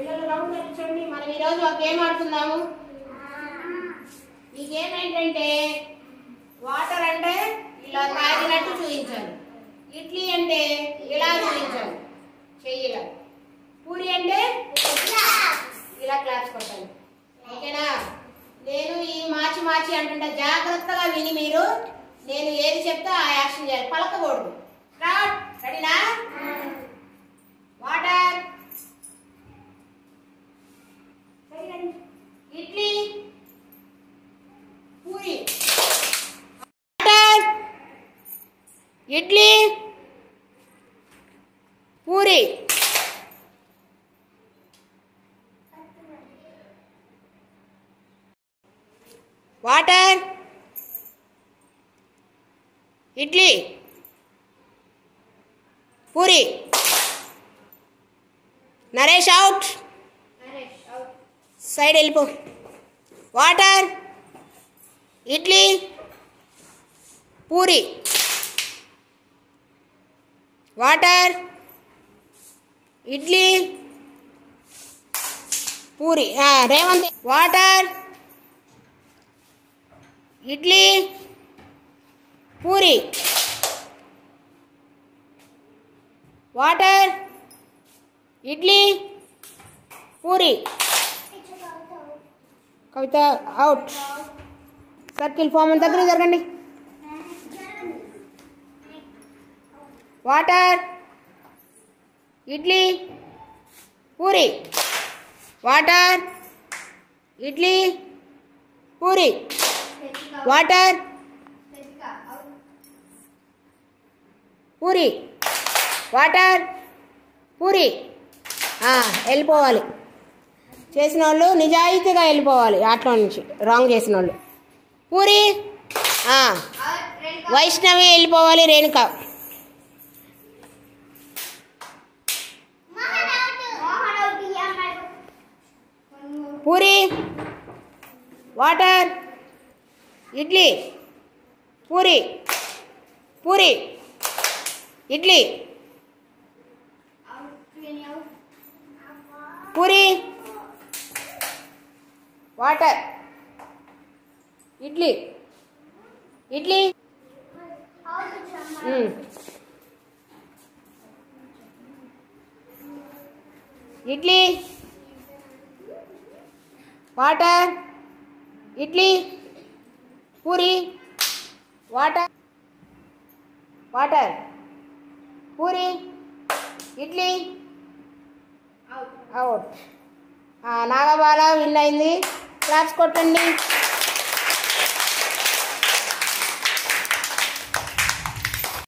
పిల్లలు రౌండ్ కూర్చోండి మనం ఈరోజు ఒక గేమ్ ఆడుతున్నాము ఈ గేమ్ ఏంటంటే వాటర్ అంటే ఇలా తాగినట్టు చూపించాలి ఇడ్లీ అంటే ఇలా చూపించాలి చెయ్యి ఇలా పూరి అంటే ఇలా క్లాప్స్ కొట్టాలి ఓకేనా నేను ఈ మార్చి మార్చి అంటుంటే జాగ్రత్తగా విని మీరు నేను ఏది చెప్తే ఆ యాక్షన్ చేయాలి పలకకూడదు స్టార్ట్ రెడీనా water idli puri water idli puri water idli puri Naresh outside వెళ్ళిపో వాటర్ ఇడ్లీ పూరి వాటర్ ఇడ్లీ పూరి ఆ, Revanth water idli puri water idli puri Kavitha out circle ఫామ్ దగ్గర జరగండి water idli puri water idli puri water puri water puri ఆ, వెళ్ళిపోవాలి చేసిన వాళ్ళు నిజాయితీగా వెళ్ళిపోవాలి ఆటలో నుంచి రాంగ్ చేసిన వాళ్ళు పూరి ఆ, వైష్ణవి వెళ్ళిపోవాలి రేణుక పూరి వాటర్ ఇడ్లీ పూరి పూరి ఇడ్లీ పూరి వాటర్ ఇడ్లీ ఇడ్లీ మ్మ్. Idli water idli puri water water puri idli out Nagabala win అయింది క్లాప్స్ కొట్టండి